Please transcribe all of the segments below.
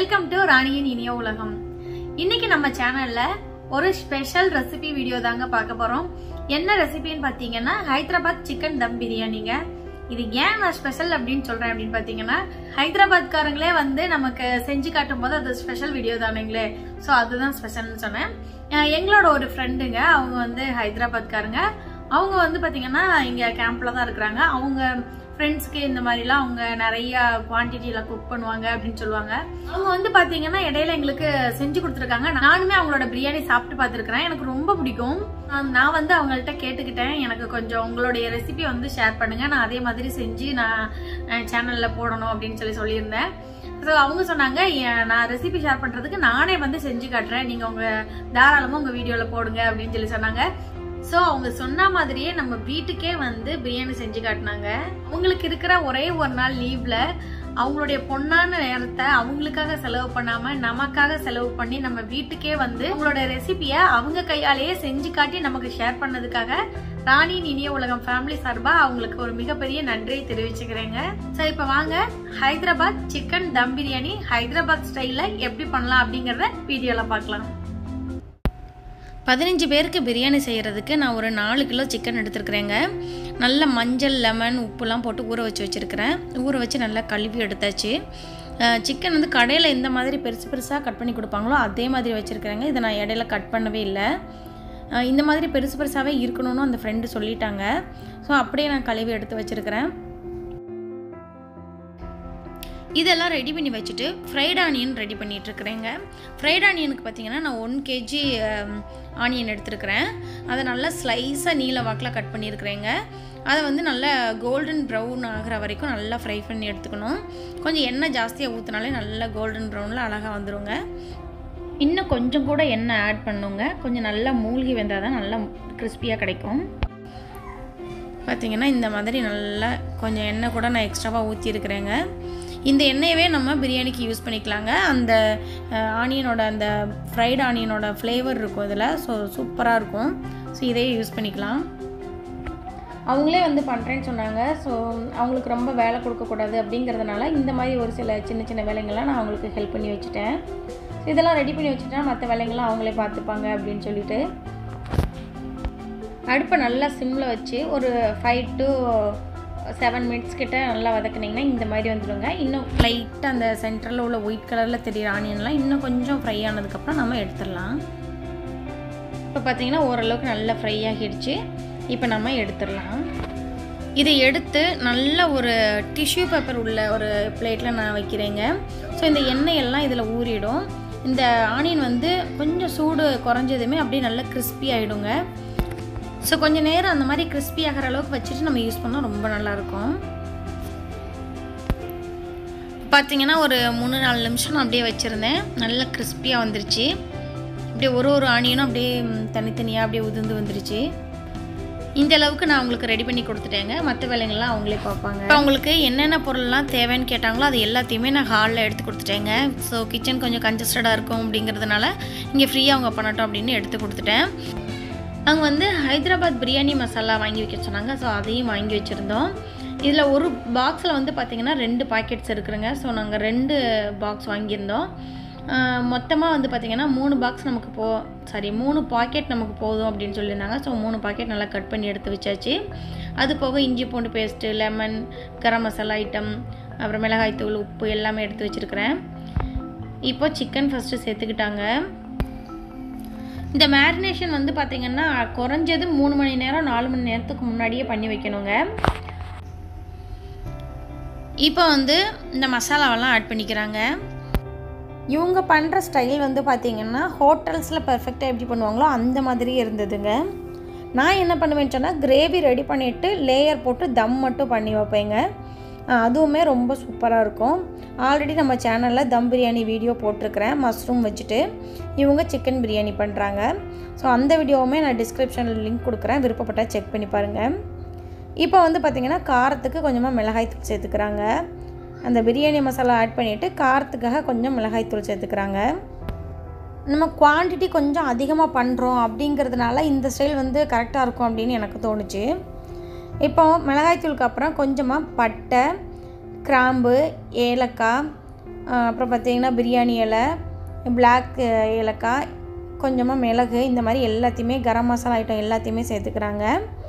welcome to ராணியின் இனிய உலகம் இன்னைக்கு நம்ம சேனல்ல ஒரு ஸ்பெஷல் ரெசிபி வீடியோ தாங்க பார்க்க போறோம் என்ன ரெசிபின்னு பாத்தீங்கன்னா ஹைதராபாத் சிக்கன் தம் பிரியாணிங்க இது ஏன் நான் ஸ்பெஷல் அப்படின்னு சொல்றேன் அப்படின்னு பாத்தீங்கன்னா ஹைதராபாத்காரங்களே வந்து நமக்கு செஞ்சு காட்டும் போது அது ஸ்பெஷல் வீடியோ தானுங்களே ஸோ அதுதான் ஸ்பெஷல்னு சொன்னேன் அஹ் எங்களோட ஒரு ஃப்ரெண்டுங்க அவங்க வந்து ஹைதராபாத்காரங்க அவங்க வந்து பாத்தீங்கன்னா இங்க கேம்ப்ல தான் இருக்கிறாங்க அவங்க ஃப்ரெண்ட்ஸ்க்கு இந்த மாதிரிலாம் அவங்க நிறைய குவான்டிட்டியில குக் பண்ணுவாங்க அப்படின்னு சொல்லுவாங்க அவங்க வந்து பாத்தீங்கன்னா இடையில எங்களுக்கு செஞ்சு கொடுத்துருக்காங்க நானுமே அவங்களோட பிரியாணி சாப்பிட்டு பார்த்துருக்கிறேன் எனக்கு ரொம்ப பிடிக்கும் நான் நான் வந்து அவங்கள்ட்ட கேட்டுக்கிட்டேன் எனக்கு கொஞ்சம் உங்களுடைய ரெசிபி வந்து ஷேர் பண்ணுங்க நான் அதே மாதிரி செஞ்சு நான் சேனல்ல போடணும் அப்படின்னு சொல்லி சொல்லியிருந்தேன் ஸோ அவங்க சொன்னாங்க "ஏன் நான் ரெசிபி ஷேர் பண்றதுக்கு நானே வந்து செஞ்சு காட்டுறேன் நீங்க உங்க தாராளமா உங்க வீடியோல போடுங்க அப்படின்னு சொல்லி சொன்னாங்க ஸோ அவங்க சொன்ன மாதிரியே நம்ம வீட்டுக்கே வந்து பிரியாணி செஞ்சு காட்டினாங்க அவங்களுக்கு இருக்கிற ஒரே ஒரு நாள் லீவ்ல அவங்களுடைய பொன்னான நேரத்தை அவங்களுக்காக செலவு பண்ணாம நமக்காக செலவு பண்ணி நம்ம வீட்டுக்கே வந்து அவங்களோட ரெசிபியை அவங்க கையாலேயே செஞ்சு காட்டி நமக்கு ஷேர் பண்ணதுக்காக ராணியின் இனிய உலகம் ஃபேமிலி சார்பா அவங்களுக்கு ஒரு மிகப்பெரிய நன்றியை தெரிவிச்சுக்கிறேங்க சரி இப்ப வாங்க ஹைதராபாத் சிக்கன் தம் பிரியாணி ஹைதராபாத் ஸ்டைல்ல எப்படி பண்ணலாம் அப்படிங்கறத வீடியோல பார்க்கலாம் பதினஞ்சு பேருக்கு பிரியாணி செய்கிறதுக்கு நான் ஒரு நாலு கிலோ சிக்கன் எடுத்துருக்குறேங்க நல்ல மஞ்சள் லெமன் உப்புலாம் போட்டு ஊற வச்சு வச்சுருக்கிறேன் ஊற வச்சு நல்லா கழுவி எடுத்தாச்சு சிக்கன் வந்து கடையில் எந்த மாதிரி பெருசு பெருசாக கட் பண்ணி கொடுப்பாங்களோ அதே மாதிரி வச்சுருக்கிறேங்க இதை நான் இடையில கட் பண்ணவே இல்லை அஹ் இந்த மாதிரி பெருசு பெருசாகவே இருக்கணும்னு அந்த ஃப்ரெண்டு சொல்லிட்டாங்க ஸோ அப்படியே நான் கழுவி எடுத்து வச்சுருக்கிறேன் இதெல்லாம் ரெடி பண்ணி வச்சுட்டு ஃப்ரைட் ஆனியன் ரெடி பண்ணிகிட்ருக்குறேங்க ஃப்ரைட் ஆனியனுக்கு பார்த்தீங்கன்னா நான் ஒன் கேஜி ஆனியன் எடுத்துருக்கிறேன் அதை நல்லா ஸ்லைஸாக நீல வாக்கில் கட் பண்ணியிருக்கிறேங்க அதை வந்து நல்லா கோல்டன் ப்ரௌன் ஆகிற வரைக்கும் நல்லா ஃப்ரை பண்ணி எடுத்துக்கணும் கொஞ்சம் எண்ணெய் ஜாஸ்தியாக ஊற்றினாலே நல்லா கோல்டன் ப்ரௌனில் அழகாக வந்துருங்க இன்னும் கொஞ்சம் கூட எண்ணெய் ஆட் பண்ணுங்க கொஞ்சம் நல்லா மூழ்கி வெந்தால் தான் நல்லா கிறிஸ்பியாக கிடைக்கும் பார்த்திங்கன்னா இந்த மாதிரி நல்லா கொஞ்சம் எண்ணெய் கூட நான் எக்ஸ்ட்ராவாக ஊற்றிருக்கிறேங்க இந்த எண்ணெயவே நம்ம பிரியாணிக்கு யூஸ் பண்ணிக்கலாங்க அந்த ஆனியனோட அந்த ஃப்ரைட் ஆனியனோட ஃப்ளேவர் இருக்கும் இதில் ஸோ சூப்பராக இருக்கும் ஸோ இதே யூஸ் பண்ணிக்கலாம் அவங்களே வந்து பண்ணுறேன்னு சொன்னாங்க ஸோ அவங்களுக்கு ரொம்ப வேலை கொடுக்கக்கூடாது அப்படிங்கிறதுனால இந்த மாதிரி ஒரு சில சின்ன சின்ன வேலைங்கள்லாம் நான் அவங்களுக்கு ஹெல்ப் பண்ணி வச்சுட்டேன் ஸோ இதெல்லாம் ரெடி பண்ணி வச்சுட்டா மற்ற வேலைங்கள்லாம் அவங்களே பார்த்துப்பாங்க அப்படின்னு சொல்லிட்டு அடுப்பை நல்லா சிம்மில் வச்சு ஒரு ஃபைவ் டு செவன் மினிட்ஸ் கிட்ட நல்லா வதக்குனிங்கன்னா இந்த மாதிரி வந்துடுங்க இன்னும் லைட்டாக அந்த சென்டரில் உள்ள ஒயிட் கலரில் தெரியிற ஆனியன்லாம் இன்னும் கொஞ்சம் ஃப்ரை ஆனதுக்கப்புறம் நம்ம எடுத்துடலாம் இப்போ பார்த்தீங்கன்னா ஓரளவுக்கு நல்லா ஃப்ரை ஆகிடுச்சு இப்போ நம்ம எடுத்துடலாம் இதை எடுத்து நல்ல ஒரு டிஷ்யூ பேப்பர் உள்ள ஒரு பிளேட்டில் நான் வைக்கிறேங்க ஸோ இந்த எண்ணெய் எல்லாம் இதில் ஊறிடும் இந்த ஆனியன் வந்து கொஞ்சம் சூடு குறைஞ்சதுமே அப்படியே நல்லா கிறிஸ்பி ஆகிடுங்க ஸோ கொஞ்சம் நேரம் அந்த மாதிரி கிறிஸ்பி ஆகிற அளவுக்கு வச்சுட்டு நம்ம யூஸ் பண்ணால் ரொம்ப நல்லாயிருக்கும் பார்த்தீங்கன்னா ஒரு மூணு நாலு நிமிஷம் நான் அப்படியே வச்சுருந்தேன் நல்லா கிறிஸ்பியாக வந்துருச்சு அப்படியே ஒரு ஒரு ஆனியனும் அப்படியே தனித்தனியாக அப்படியே உதிர்ந்து வந்துருச்சு இந்த அளவுக்கு நான் அவங்களுக்கு ரெடி பண்ணி கொடுத்துட்டேங்க மற்ற வேலைங்கள்லாம் அவங்களே பார்ப்பாங்க இப்போ அவங்களுக்கு என்னென்ன பொருள்லாம் தேவைன்னு கேட்டாங்களோ அது எல்லாத்தையுமே நான் ஹாலில் எடுத்து கொடுத்துட்டேங்க ஸோ கிச்சன் கொஞ்சம் கன்ஜஸ்டடாக இருக்கும் அப்படிங்கிறதுனால இங்கே ஃப்ரீயாக அவங்க பண்ணட்டும் அப்படின்னு எடுத்து கொடுத்துட்டேன் நாங்கள் வந்து ஹைதராபாத் பிரியாணி மசாலா வாங்கி வைக்க சொன்னாங்க ஸோ அதையும் வாங்கி வச்சுருந்தோம் இதில் ஒரு பாக்ஸில் வந்து பார்த்திங்கன்னா ரெண்டு பாக்கெட்ஸ் இருக்குதுங்க ஸோ நாங்கள் ரெண்டு பாக்ஸ் வாங்கியிருந்தோம் மொத்தமாக வந்து பார்த்திங்கன்னா மூணு பாக்ஸ் நமக்கு போ சாரி மூணு பாக்கெட் நமக்கு போதும் அப்படின்னு சொல்லியிருந்தாங்க ஸோ மூணு பாக்கெட் நல்லா கட் பண்ணி எடுத்து வச்சாச்சு அது போக இஞ்சி பூண்டு paste lemon garam masala item அப்புறம் மிளகாய்த்தூள் உப்பு எல்லாமே எடுத்து வச்சுருக்கிறேன் இப்போ சிக்கன் ஃபஸ்ட்டு சேர்த்துக்கிட்டாங்க இந்த மேரினேஷன் வந்து பார்த்திங்கன்னா குறைஞ்சது மூணு மணி நேரம் நாலு மணி நேரத்துக்கு முன்னாடியே பண்ணி வைக்கணுங்க இப்போ வந்து இந்த மசாலாவெல்லாம் ஆட் பண்ணிக்கிறாங்க இவங்க பண்ணுற ஸ்டைல் வந்து பார்த்திங்கன்னா ஹோட்டல்ஸில் பர்ஃபெக்டாக எப்படி பண்ணுவாங்களோ அந்த மாதிரி இருந்ததுங்க நான் என்ன பண்ணுவேன்னு சொன்னால் கிரேவி ரெடி பண்ணிவிட்டு லேயர் போட்டு தம் மட்டும் பண்ணி வைப்பேங்க அதுவுமே ரொம்ப சூப்பராக இருக்கும் ஆல்ரெடி நம்ம சேனலில் தம் பிரியாணி வீடியோ போட்டிருக்கிறேன் மஷ்ரூம் வச்சுட்டு இவங்க சிக்கன் பிரியாணி பண்ணுறாங்க ஸோ அந்த வீடியோவுமே நான் டிஸ்கிரிப்ஷனில் லிங்க் கொடுக்குறேன் விருப்பப்பட்டால் செக் பண்ணி பாருங்கள் இப்போ வந்து பார்த்திங்கன்னா காரத்துக்கு கொஞ்சமாக மிளகாய்த்தூள் சேர்த்துக்கிறாங்க அந்த பிரியாணி மசாலா ஆட் பண்ணிவிட்டு காரத்துக்காக கொஞ்சம் மிளகாய்த்தூள் சேர்த்துக்கிறாங்க நம்ம குவான்டிட்டி கொஞ்சம் அதிகமாக பண்ணுறோம் அப்படிங்கிறதுனால இந்த ஸ்டைல் வந்து கரெக்டாக இருக்கும் அப்படின்னு எனக்கு தோணுச்சு இப்போ மிளகாய்த்தூளுக்கு அப்புறம் கொஞ்சமாக பட்டை கிராம்பு ஏலக்காய் அஹ் அப்புறம் பார்த்தீங்கன்னா பிரியாணி இலை பிளாக் ஏலக்காய் கொஞ்சமாக மிளகு இந்த மாதிரி எல்லாத்தையுமே கரம் மசாலா ஐட்டம் எல்லாத்தையுமே சேர்த்துக்கிறாங்க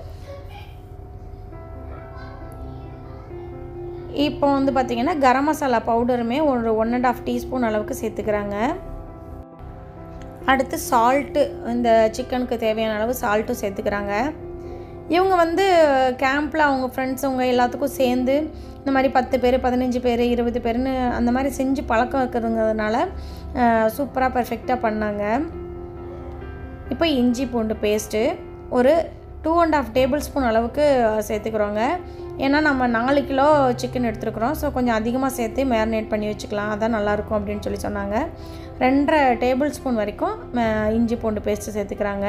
இப்போ வந்து பார்த்திங்கன்னா கரம் மசாலா பவுடருமே ஒரு ஒன் அண்ட் ஆஃப் டீஸ்பூன் அளவுக்கு சேர்த்துக்கிறாங்க அடுத்து சால்ட்டு இந்த சிக்கனுக்கு தேவையான அளவு சால்ட்டும் சேர்த்துக்கிறாங்க இவங்க வந்து கேம்பில் அவங்க ஃப்ரெண்ட்ஸ் அவங்க எல்லாத்துக்கும் சேர்ந்து இந்த மாதிரி பத்து பேர் பதினஞ்சு பேர் இருபது பேர்னு அந்த மாதிரி செஞ்சு பழக்கம் இருக்கிறதுங்கிறதுனால சூப்பராக பர்ஃபெக்டாக பண்ணாங்க இப்போ இஞ்சி பூண்டு பேஸ்ட்டு ஒரு two and half tablespoon அளவுக்கு சேர்த்துக்கிறோங்க ஏன்னா நம்ம நாலு கிலோ சிக்கன் எடுத்துருக்குறோம் ஸோ கொஞ்சம் அதிகமாக சேர்த்து மேரினேட் பண்ணி வச்சுக்கலாம் அதான் நல்லாயிருக்கும் அப்படின்னு சொல்லி சொன்னாங்க ரெண்டரை டேபிள் ஸ்பூன் வரைக்கும் ம- இஞ்சி பூண்டு பேஸ்ட்டு சேர்த்துக்கிறாங்க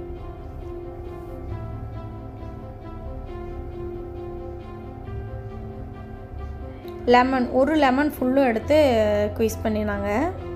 லெமன் ஒரு லெமன் ஃபுல்லும் எடுத்து குயிஸ் பண்ணினாங்க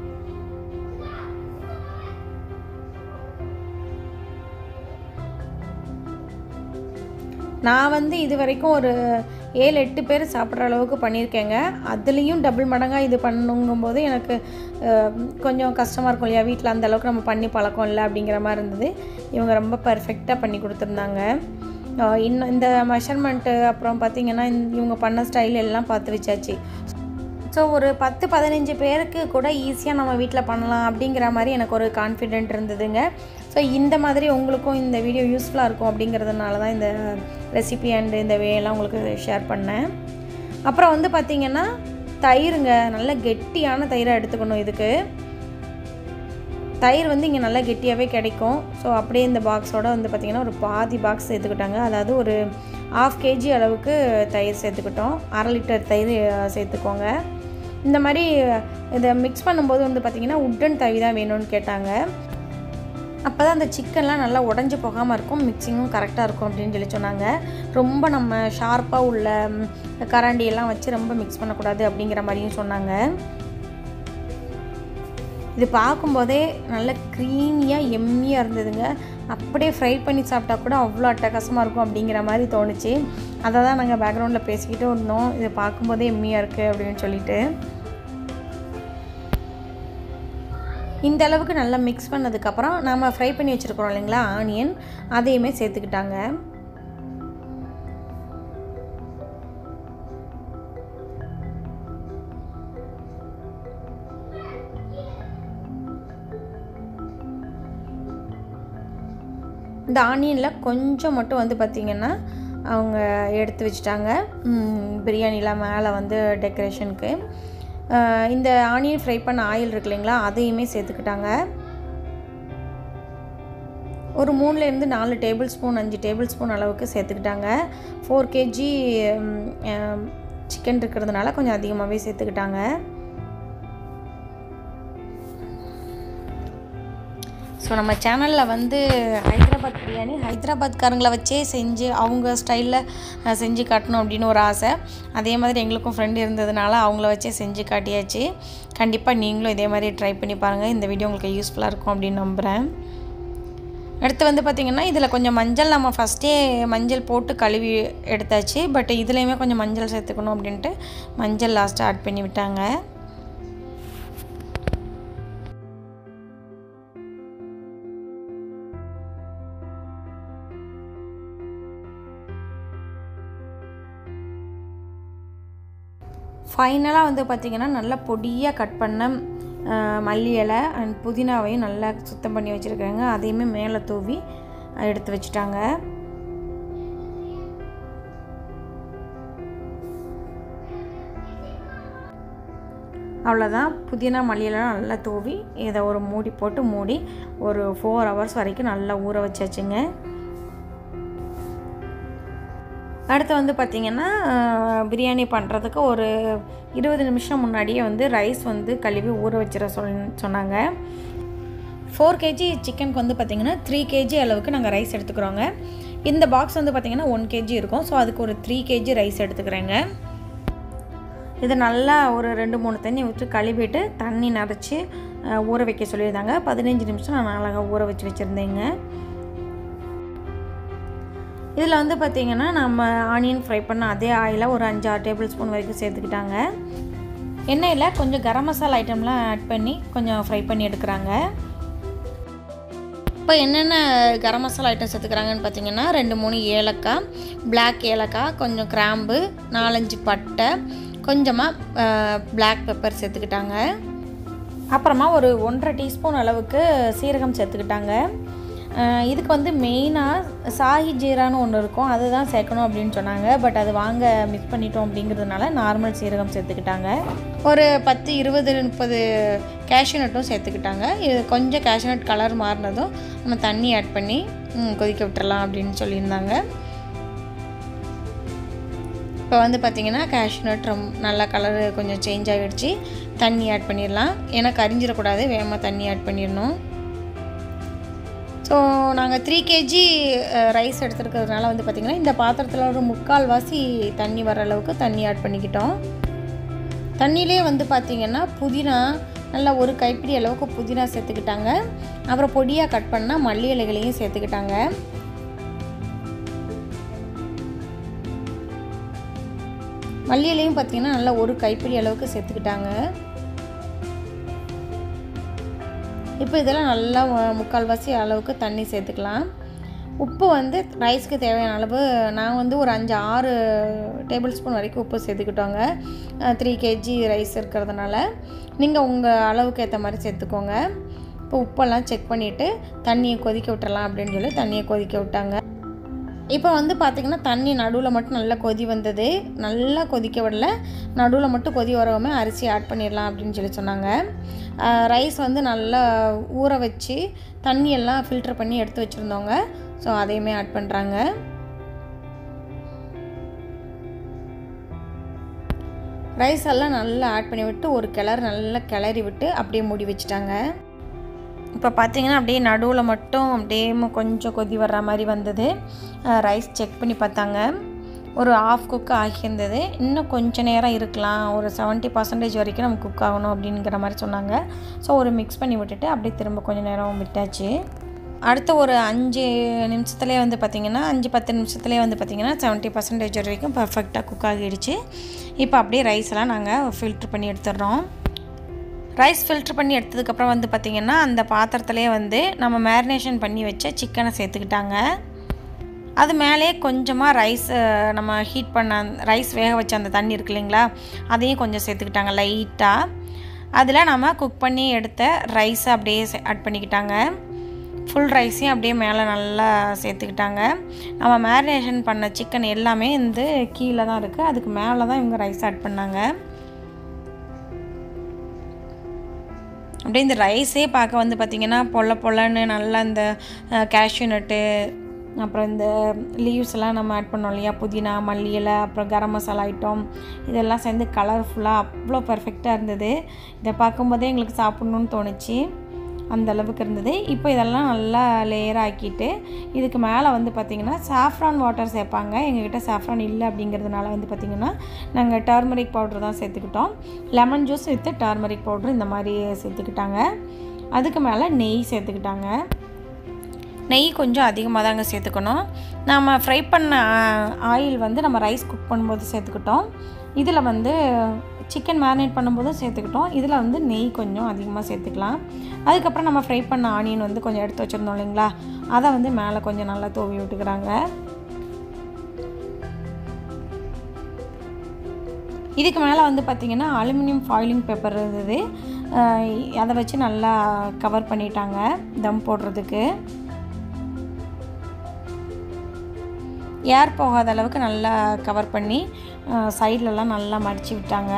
நான் வந்து இது வரைக்கும் ஒரு ஏழு எட்டு பேர் சாப்பிட்ற அளவுக்கு பண்ணியிருக்கேங்க அதுலேயும் டபுள் மடங்காக இது பண்ணுங்கும்போது எனக்கு அஹ், கொஞ்சம் கஷ்டமாக இருக்கும் இல்லையா வீட்டில் அந்த அளவுக்கு நம்ம பண்ணி பழக்கம் இல்லை அப்படிங்கிற மாதிரி இருந்தது இவங்க ரொம்ப பர்ஃபெக்டாக பண்ணி கொடுத்துருந்தாங்க அஹ், இன்னும் இந்த மெஷர்மெண்ட்டு அப்புறம் பார்த்திங்கன்னா இந்த- இவங்க பண்ண ஸ்டைல் எல்லாம் பார்த்து வச்சாச்சு ஸோ ஒரு பத்து பதினஞ்சு பேருக்கு கூட ஈஸியாக நம்ம வீட்டில் பண்ணலாம் அப்படிங்கிற மாதிரி எனக்கு ஒரு கான்ஃபிடென்ட் இருந்ததுங்க ஸோ இந்த மாதிரி உங்களுக்கும் இந்த வீடியோ யூஸ்ஃபுல்லாக இருக்கும் அப்படிங்கிறதுனால தான் இந்த ரெசிபி அண்ட் இந்த வே எல்லாம் உங்களுக்கு ஷேர் பண்ணேன் அப்புறம் வந்து பார்த்திங்கன்னா தயிருங்க நல்ல கெட்டியான தயிரை எடுத்துக்கணும் இதுக்கு தயிர் வந்து இங்கே நல்லா கெட்டியாகவே கிடைக்கும் ஸோ அப்படியே இந்த பாக்ஸோட வந்து பார்த்திங்கன்னா ஒரு பாதி பாக்ஸ் சேர்த்துக்கிட்டாங்க அதாவது ஒரு ஆஃப் கேஜி அளவுக்கு தயிர் சேர்த்துக்கிட்டோம் அரை லிட்டர் தயிர் அஹ், சேர்த்துக்கோங்க இந்த மாதிரி இதை மிக்ஸ் பண்ணும்போது வந்து பார்த்திங்கன்னா உட்டன் தவி தான் வேணும்னு கேட்டாங்க அப்போ தான் அந்த சிக்கன்லாம் நல்லா உடஞ்சி போகாமல் இருக்கும் மிக்சிங்கும் கரெக்டாக இருக்கும் அப்படின்னு சொல்லி சொன்னாங்க ரொம்ப நம்ம ஷார்ப்பாக உள்ள ம், கரண்டி எல்லாம் வச்சு ரொம்ப மிக்ஸ் பண்ணக்கூடாது அப்படிங்கிற மாதிரியும் சொன்னாங்க இது பார்க்கும்போதே நல்ல க்ரீமியாக எம்மியாக இருந்ததுங்க அப்படியே ஃப்ரை பண்ணி சாப்பிட்டா கூட அவ்வளோ அட்டகாசமாக இருக்கும் அப்படிங்கிற மாதிரி தோணுச்சு அதை தான் நாங்கள் பேக்ரவுண்டில் பேசிக்கிட்டு இருந்தோம் இது பார்க்கும்போதே எம்மியாக இருக்குது அப்படின்னு சொல்லிட்டு இந்த அளவுக்கு நல்லா மிக்ஸ் பண்ணதுக்கப்புறம் நம்ம ஃப்ரை பண்ணி வச்சுருக்கிறோம் இல்லைங்களா ஆனியன் அதையுமே சேர்த்துக்கிட்டாங்க இந்த ஆனியனில் கொஞ்சம் மட்டும் வந்து பார்த்திங்கன்னா அவங்க எடுத்து வச்சுட்டாங்க ம், பிரியாணியில் மேலே வந்து டெக்கரேஷனுக்கு இந்த ஆனியன் ஃப்ரை பண்ண ஆயில் இருக்கு இல்லைங்களா அதையுமே சேர்த்துக்கிட்டாங்க ஒரு மூணுலேருந்து நாலு டேபிள் ஸ்பூன் அஞ்சு டேபிள் ஸ்பூன் அளவுக்கு சேர்த்துக்கிட்டாங்க ஃபோர் கேஜி சிக்கன் இருக்கிறதுனால கொஞ்சம் அதிகமாகவே சேர்த்துக்கிட்டாங்க ஸோ நம்ம சேனலில் வந்து ஹைதராபாத் பிரியாணி ஹைதராபாத்காரங்களை வச்சே செஞ்சு அவங்க ஸ்டைலில் செஞ்சு காட்டணும் அப்படின்னு ஒரு ஆசை அதே மாதிரி எங்களுக்கும் ஃப்ரெண்டு இருந்ததுனால அவங்கள வச்சே செஞ்சு காட்டியாச்சு கண்டிப்பாக நீங்களும் இதே மாதிரி ட்ரை பண்ணி பாருங்கள் இந்த வீடியோ உங்களுக்கு யூஸ்ஃபுல்லாக இருக்கும் அப்படின்னு நம்புகிறேன் அடுத்து வந்து பார்த்திங்கன்னா இதில் கொஞ்சம் மஞ்சள் நம்ம ஃபஸ்ட்டே மஞ்சள் போட்டு கழுவி எடுத்தாச்சு பட் இதுலேயுமே கொஞ்சம் மஞ்சள் சேர்த்துக்கணும் அப்படின்ட்டு மஞ்சள் லாஸ்ட்டாக ஆட் பண்ணி விட்டாங்க ஃபைனலாக வந்து பார்த்திங்கன்னா நல்லா பொடியாக கட் பண்ண அஹ், மல்லி இலை அண்ட் புதினாவையும் நல்லா சுத்தம் பண்ணி வச்சுருக்காங்க அதையுமே மேலே தூவி அஹ், எடுத்து வச்சுட்டாங்க அவ்வளோதான் புதினா மல்லியெல்லாம் நல்லா தூவி இதை ஒரு மூடி போட்டு மூடி ஒரு ஃபோர் ஹவர்ஸ் வரைக்கும் நல்லா ஊற வச்சாச்சுங்க அடுத்து வந்து பார்த்திங்கன்னா அஹ், பிரியாணி பண்ணுறதுக்கு ஒரு இருபது நிமிஷம் முன்னாடியே வந்து ரைஸ் வந்து கழுவி ஊற வச்சிட சொல் சொன்னாங்க ஃபோர் கேஜி சிக்கனுக்கு வந்து பார்த்திங்கன்னா த்ரீ கேஜி அளவுக்கு நாங்கள் ரைஸ் எடுத்துக்கிறோங்க இந்த பாக்ஸ் வந்து பார்த்திங்கன்னா ஒன் கேஜி இருக்கும் ஸோ அதுக்கு ஒரு த்ரீ கேஜி ரைஸ் எடுத்துக்கிறேங்க இதை நல்லா ஒரு ரெண்டு மூணு தண்ணி ஊற்றி கழுவிட்டு தண்ணி நிறச்சி அஹ், ஊற வைக்க சொல்லியிருந்தாங்க பதினஞ்சு நிமிஷம் நான் அழகாக ஊற வச்சு வச்சுருந்தேங்க இதில் வந்து பார்த்திங்கன்னா நம்ம ஆனியன் ஃப்ரை பண்ண அதே ஆயிலை ஒரு அஞ்சு ஆறு டேபிள் ஸ்பூன் வரைக்கும் சேர்த்துக்கிட்டாங்க எண்ணெயில் கொஞ்சம் கரம் மசாலா ஐட்டம்லாம் ஆட் பண்ணி கொஞ்சம் ஃப்ரை பண்ணி எடுக்கிறாங்க இப்போ என்னென்ன கரம் மசாலா ஐட்டம் சேர்த்துக்கிறாங்கன்னு பார்த்தீங்கன்னா ரெண்டு மூணு ஏலக்காய் பிளாக் ஏலக்காய் கொஞ்சம் கிராம்பு நாலஞ்சு பட்டை கொஞ்சமாக பிளாக் பெப்பர் சேர்த்துக்கிட்டாங்க அப்புறமா ஒரு ஒன்றரை டீஸ்பூன் அளவுக்கு சீரகம் சேர்த்துக்கிட்டாங்க இதுக்கு வந்து மெயினாக சாஹி ஜீரான்னு ஒன்று இருக்கும் அதுதான் சேர்க்கணும் அப்படின்னு சொன்னாங்க பட் அது வாங்க மிஸ் பண்ணிட்டோம் அப்படிங்கிறதுனால நார்மல் சீரகம் சேர்த்துக்கிட்டாங்க ஒரு பத்து இருபது முப்பது கேஷ்யூ நட்டும் சேர்த்துக்கிட்டாங்க இது கொஞ்சம் கேஷ்யூ நட் கலர் மாறினதும் நம்ம தண்ணி ஆட் பண்ணி கொதிக்க விட்டுறலாம் அப்படின்னு சொல்லியிருந்தாங்க இப்போ வந்து பார்த்திங்கன்னா கேஷ்யூ நட் ரொம்ப நல்லா கலர் கொஞ்சம் சேஞ்ச் ஆகிடுச்சு தண்ணி ஆட் பண்ணிடலாம் ஏன்னா கரிஞ்சிடக்கூடாது வேகமாக தண்ணி ஆட் பண்ணிடணும் ஸோ நாங்கள் த்ரீ கேஜி ரைஸ் எடுத்துருக்கிறதுனால வந்து பார்த்திங்கன்னா இந்த பாத்திரத்தில் ஒரு முக்கால் வாசி தண்ணி வர அளவுக்கு தண்ணி ஆட் பண்ணிக்கிட்டோம் தண்ணியிலே வந்து பார்த்திங்கன்னா புதினா நல்லா ஒரு கைப்பிடி அளவுக்கு புதினா சேர்த்துக்கிட்டாங்க அப்புறம் பொடியாக கட் பண்ணால் மல்லி இலைகளையும் சேர்த்துக்கிட்டாங்க மல்லி இலையும் பார்த்திங்கன்னா நல்லா ஒரு கைப்பிடி அளவுக்கு சேர்த்துக்கிட்டாங்க இப்போ இதெல்லாம் நல்லா முக்கால்வாசி அளவுக்கு தண்ணி சேர்த்துக்கலாம் உப்பு வந்து ரைஸ்க்கு தேவையான அளவு நான் வந்து ஒரு அஞ்சு ஆறு டேபிள் ஸ்பூன் வரைக்கும் உப்பு சேர்த்துக்கிட்டோங்க த்ரீ கேஜி ரைஸ் இருக்கிறதுனால நீங்கள் உங்கள் அளவுக்கு ஏற்ற மாதிரி சேர்த்துக்கோங்க இப்போ உப்பெல்லாம் செக் பண்ணிவிட்டு தண்ணியை கொதிக்க விட்டுறலாம் அப்படின்னு சொல்லி தண்ணியை கொதிக்க விட்டாங்க இப்போ வந்து பார்த்திங்கன்னா தண்ணி நடுவில் மட்டும் நல்லா கொதி வந்தது நல்லா கொதிக்க விடல நடுவில் மட்டும் கொதி வரவுமே அரிசி ஆட் பண்ணிடலாம் அப்படின்னு சொல்லி சொன்னாங்க ரைஸ் வந்து நல்லா ஊற வச்சு தண்ணியெல்லாம் ஃபில்டர் பண்ணி எடுத்து வச்சுருந்தோங்க ஸோ அதையுமே ஆட் பண்ணுறாங்க ரைஸ் எல்லாம் நல்லா ஆட் பண்ணி விட்டு ஒரு கிளறு நல்லா கிளறி விட்டு அப்படியே மூடி வச்சுட்டாங்க இப்போ பார்த்தீங்கன்னா அப்படியே நடுவில் மட்டும் அப்படியே கொஞ்சம் கொதி வர்ற மாதிரி வந்தது ரைஸ் செக் பண்ணி பார்த்தாங்க ஒரு ஆஃப் குக் ஆகியிருந்தது இன்னும் கொஞ்சம் நேரம் இருக்கலாம் ஒரு செவன்ட்டி பர்சன்டேஜ் வரைக்கும் நம்ம குக் ஆகணும் அப்படிங்கிற மாதிரி சொன்னாங்க ஸோ ஒரு மிக்ஸ் பண்ணி விட்டுட்டு அப்படியே திரும்ப கொஞ்சம் நேரம் விட்டாச்சு அடுத்த ஒரு அஞ்சு நிமிஷத்துலேயே வந்து பார்த்திங்கன்னா அஞ்சு பத்து நிமிஷத்துலேயே வந்து பார்த்திங்கன்னா செவன்ட்டி பர்சன்டேஜ் வரைக்கும் பர்ஃபெக்டாக குக் ஆகிடுச்சு இப்போ அப்படியே ரைஸ் எல்லாம் நாங்கள் ஃபில்ட்ரு பண்ணி எடுத்துடுறோம் ரைஸ் ஃபில்ட்ரு பண்ணி எடுத்ததுக்கப்புறம் வந்து பார்த்திங்கன்னா அந்த பாத்திரத்துலேயே வந்து நம்ம மேரினேஷன் பண்ணி வச்ச சிக்கனை சேர்த்துக்கிட்டாங்க அது மேலே கொஞ்சமாக ரைஸ் நம்ம ஹீட் பண்ண ரைஸ் வேக வச்ச அந்த தண்ணி இருக்கு இல்லைங்களா அதையும் கொஞ்சம் சேர்த்துக்கிட்டாங்க லைட்டாக அதில் நம்ம குக் பண்ணி எடுத்த ரைஸை அப்படியே ஆட் பண்ணிக்கிட்டாங்க ஃபுல் ரைஸையும் அப்படியே மேலே நல்லா சேர்த்துக்கிட்டாங்க நம்ம மேரினேஷன் பண்ண சிக்கன் எல்லாமே வந்து கீழே தான் இருக்குது அதுக்கு மேலே தான் இவங்க ரைஸ் ஆட் பண்ணாங்க அப்படியே இந்த ரைஸே பார்க்க வந்து பார்த்திங்கன்னா பொல்ல பொல்லன்னு நல்லா இந்த கேஷ்யூ நட்டு அப்புறம் இந்த லீவ்ஸ் எல்லாம் நம்ம ஆட் பண்ணோம் இல்லையா புதினா மல்லி இலை அப்புறம் கரம் மசாலா ஐட்டம் இதெல்லாம் சேர்ந்து கலர்ஃபுல்லாக அவ்வளோ பர்ஃபெக்டாக இருந்தது இதை பார்க்கும்போதே எங்களுக்கு சாப்பிட்ணுன்னு தோணுச்சு அந்த அளவுக்கு இருந்தது இப்போ இதெல்லாம் நல்லா லேயர் ஆக்கிட்டு இதுக்கு மேலே வந்து பார்த்திங்கன்னா சாஃப்ரான் வாட்டர் சேர்ப்பாங்க எங்ககிட்ட சாஃப்ரான் இல்லை அப்படிங்கிறதுனால வந்து பார்த்திங்கன்னா நாங்கள் டர்மரிக் பவுட்ரு தான் சேர்த்துக்கிட்டோம் lemon juice with turmeric powder இந்த மாதிரி சேர்த்துக்கிட்டாங்க அதுக்கு மேலே நெய் சேர்த்துக்கிட்டாங்க நெய் கொஞ்சம் அதிகமாக தாங்க சேர்த்துக்கணும் நம்ம ஃப்ரை பண்ண ஆயில் வந்து நம்ம ரைஸ் குக் பண்ணும்போது சேர்த்துக்கிட்டோம் இதில் வந்து சிக்கன் மேரினேட் பண்ணும்போதும் சேர்த்துக்கிட்டோம் இதில் வந்து நெய் கொஞ்சம் அதிகமாக சேர்த்துக்கலாம் அதுக்கப்புறம் நம்ம ஃப்ரை பண்ண ஆனியன் வந்து கொஞ்சம் எடுத்து வச்சுருந்தோம் இல்லைங்களா அதை வந்து மேலே கொஞ்சம் நல்லா தூவி விட்டுக்கிறாங்க இதுக்கு மேலே வந்து பார்த்திங்கன்னா அலுமினியம் ஃபாயிலிங் பேப்பர் இருந்தது அதை வச்சு நல்லா கவர் பண்ணிட்டாங்க தம் போடுறதுக்கு ஏர் போகாத அளவுக்கு நல்லா கவர் பண்ணி சைட்லலாம் நல்லா மடித்து விட்டாங்க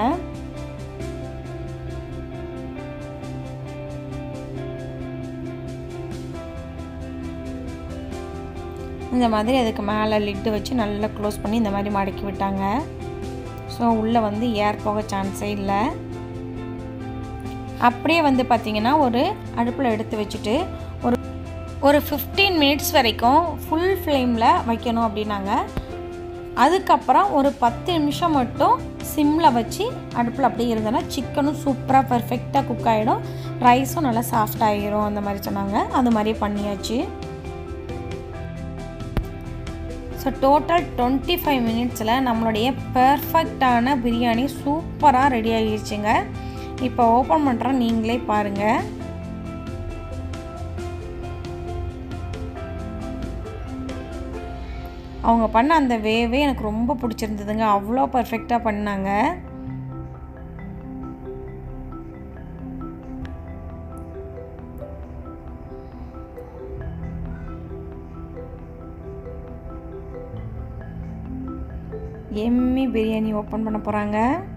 இந்த மாதிரி அதுக்கு மேலே லிட்டு வச்சு நல்லா க்ளோஸ் பண்ணி இந்த மாதிரி மடக்கி விட்டாங்க ஸோ உள்ளே வந்து ஏர் போக சான்ஸே இல்லை அப்படியே வந்து பார்த்திங்கன்னா ஒரு அடுப்பில் எடுத்து வச்சுட்டு ஒரு ஒரு ஃபிஃப்டீன் மினிட்ஸ் வரைக்கும் ஃபுல் ஃப்ளேமில் வைக்கணும் அப்படின்னாங்க அதுக்கப்புறம் ஒரு பத்து நிமிஷம் மட்டும் சிம்மில் வச்சு அடுப்பில் அப்படியே இருந்தோன்னா சிக்கனும் சூப்பராக பர்ஃபெக்டாக குக் ஆகிடும் ரைஸும் நல்லா சாஃப்ட் ஆகிரும் அந்த மாதிரி சொன்னாங்க அது மாதிரியே பண்ணியாச்சு ஸோ டோட்டல் டுவெண்ட்டி ஃபைவ் மினிட்ஸில் நம்மளுடைய பர்ஃபெக்டான பிரியாணி சூப்பராக ரெடி ஆகிடுச்சுங்க இப்போ ஓப்பன் பண்ணுறோம் நீங்களே பாருங்கள் அவங்க பண்ண அந்த வேவே எனக்கு ரொம்ப பிடிச்சிருந்ததுங்க அவ்வளோ பர்ஃபெக்டாக பண்ணாங்க எம்மி பிரியாணி ஓப்பன் பண்ண போகிறாங்க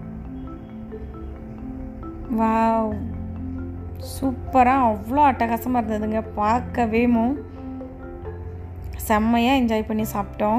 வா சூப்பராக அவ்வளோ அட்டகாசமாக இருந்ததுங்க பார்க்கவேமோ செம்மையாக என்ஜாய் பண்ணி சாப்பிட்டோம்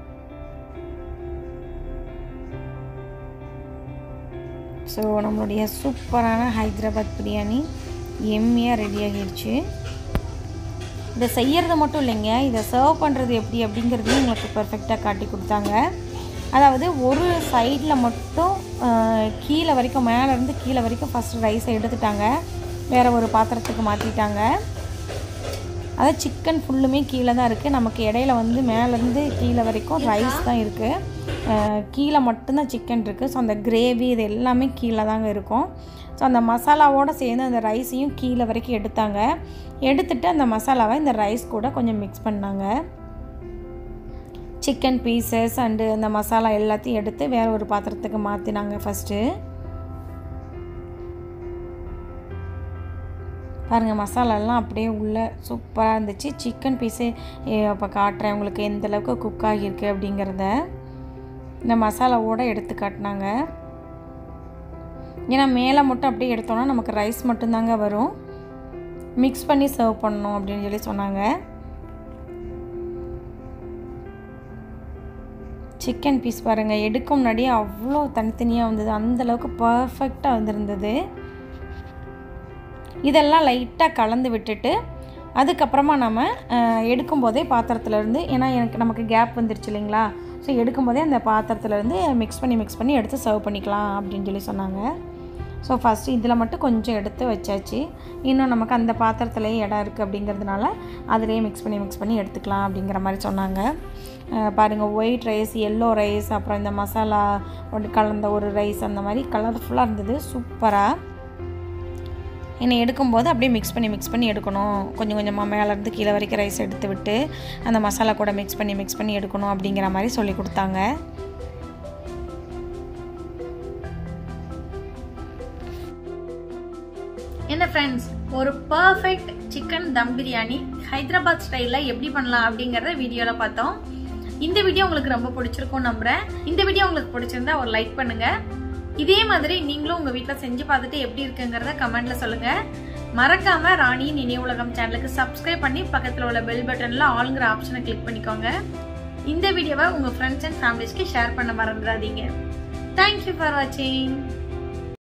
ஸோ நம்மளுடைய சூப்பரான ஹைதராபாத் பிரியாணி எம்மியாக ரெடி ஆகிடுச்சு இதை செய்கிறது மட்டும் இல்லைங்க இதை சர்வ் பண்ணுறது எப்படி அப்படிங்கிறதையும் எங்களுக்கு பர்ஃபெக்டாக காட்டி கொடுத்தாங்க அதாவது ஒரு சைடில் மட்டும் கீழே வரைக்கும் மேலேருந்து கீழே வரைக்கும் ஃபஸ்ட்டு ரைஸை எடுத்துட்டாங்க வேறு ஒரு பாத்திரத்துக்கு மாற்றிட்டாங்க அதாவது சிக்கன் ஃபுல்லுமே கீழே தான் இருக்குது நமக்கு இடையில வந்து மேலேருந்து கீழே வரைக்கும் ரைஸ் தான் இருக்குது கீழே மட்டும்தான் சிக்கன் இருக்குது ஸோ அந்த கிரேவி இது எல்லாமே கீழே தாங்க இருக்கும் ஸோ அந்த மசாலாவோடு சேர்ந்து அந்த ரைஸையும் கீழே வரைக்கும் எடுத்தாங்க எடுத்துட்டு அந்த மசாலாவை இந்த ரைஸ் கூட கொஞ்சம் மிக்ஸ் பண்ணாங்க சிக்கன் பீசஸ் அண்டு அந்த மசாலா எல்லாத்தையும் எடுத்து வேறு ஒரு பாத்திரத்துக்கு மாற்றினாங்க ஃபஸ்ட்டு பாருங்கள் மசாலாலாம் அப்படியே உள்ளே சூப்பராக இருந்துச்சு சிக்கன் பீஸு இப்போ காட்டுறேன் உங்களுக்கு எந்த அளவுக்கு குக் ஆகியிருக்கு அப்படிங்கிறத இந்த மசாலாவோடு எடுத்து காட்டினாங்க ஏன்னா மேலே மட்டும் அப்படியே எடுத்தோன்னா நமக்கு ரைஸ் மட்டும்தாங்க வரும் மிக்ஸ் பண்ணி சர்வ் பண்ணணும் அப்படின்னு சொல்லி சொன்னாங்க சிக்கன் பீஸ் பாருங்கள் எடுக்க முன்னாடியே அவ்வளோ தனித்தனியாக வந்தது அந்தளவுக்கு பர்ஃபெக்டாக வந்திருந்தது இதெல்லாம் லைட்டாக கலந்து விட்டுட்டு அதுக்கப்புறமா நம்ம எடுக்கும்போதே பாத்திரத்துலேருந்து ஏன்னா எனக்கு நமக்கு கேப் வந்துருச்சு இல்லைங்களா ஸோ எடுக்கும்போதே அந்த பாத்திரத்துலேருந்து மிக்ஸ் பண்ணி மிக்ஸ் பண்ணி எடுத்து சர்வ் பண்ணிக்கலாம் அப்படின்னு சொல்லி சொன்னாங்க ஸோ ஃபஸ்ட்டு இதில் மட்டும் கொஞ்சம் எடுத்து வச்சாச்சு இன்னும் நமக்கு அந்த பாத்திரத்துலேயே இடம் இருக்குது அப்படிங்கிறதுனால அதிலேயே மிக்ஸ் பண்ணி மிக்ஸ் பண்ணி எடுத்துக்கலாம் அப்படிங்கிற மாதிரி சொன்னாங்க பாருங்கள் ஒயிட் ரைஸ் எல்லோ ரைஸ் அப்புறம் இந்த மசாலா கலந்த ஒரு ரைஸ் அந்த மாதிரி கலர்ஃபுல்லாக இருந்தது சூப்பராக என்னை எடுக்கும்போது அப்படியே மிக்ஸ் பண்ணி மிக்ஸ் பண்ணி எடுக்கணும் கொஞ்சம் கொஞ்சமாக மேலேருந்து கீழே வரைக்கும் ரைஸ் எடுத்து விட்டு அந்த மசாலா கூட மிக்ஸ் பண்ணி மிக்ஸ் பண்ணி எடுக்கணும் அப்படிங்கிற மாதிரி சொல்லி கொடுத்தாங்க என்ன ஃப்ரெண்ட்ஸ் ஒரு பர்ஃபெக்ட் சிக்கன் தம் பிரியாணி ஹைதராபாத் ஸ்டைலில் எப்படி பண்ணலாம் அப்படிங்கிறத வீடியோவில் பார்த்தோம் இந்த வீடியோ உங்களுக்கு ரொம்ப பிடிச்சிருக்கும் நம்புறேன் இந்த வீடியோ உங்களுக்கு பிடிச்சிருந்தா ஒரு லைக் பண்ணுங்க இதே மாதிரி நீங்களும் உங்க வீட்டில் செஞ்சு பார்த்துட்டு எப்படி இருக்குங்கிறத கமெண்ட்ல சொல்லுங்க மறக்காம ராணியின் நினைவுலகம் சேனலுக்கு சப்ஸ்கிரைப் பண்ணி பக்கத்தில் உள்ள பெல் பட்டன்ல ஆளுங்கிற ஆப்ஷனை கிளிக் பண்ணிக்கோங்க இந்த வீடியோவை உங்க ஃப்ரெண்ட்ஸ் அண்ட் ஃபேமிலிஸ்க்கு ஷேர் பண்ண மறந்துடாதீங்க தேங்க்யூ ஃபார் வாட்சிங்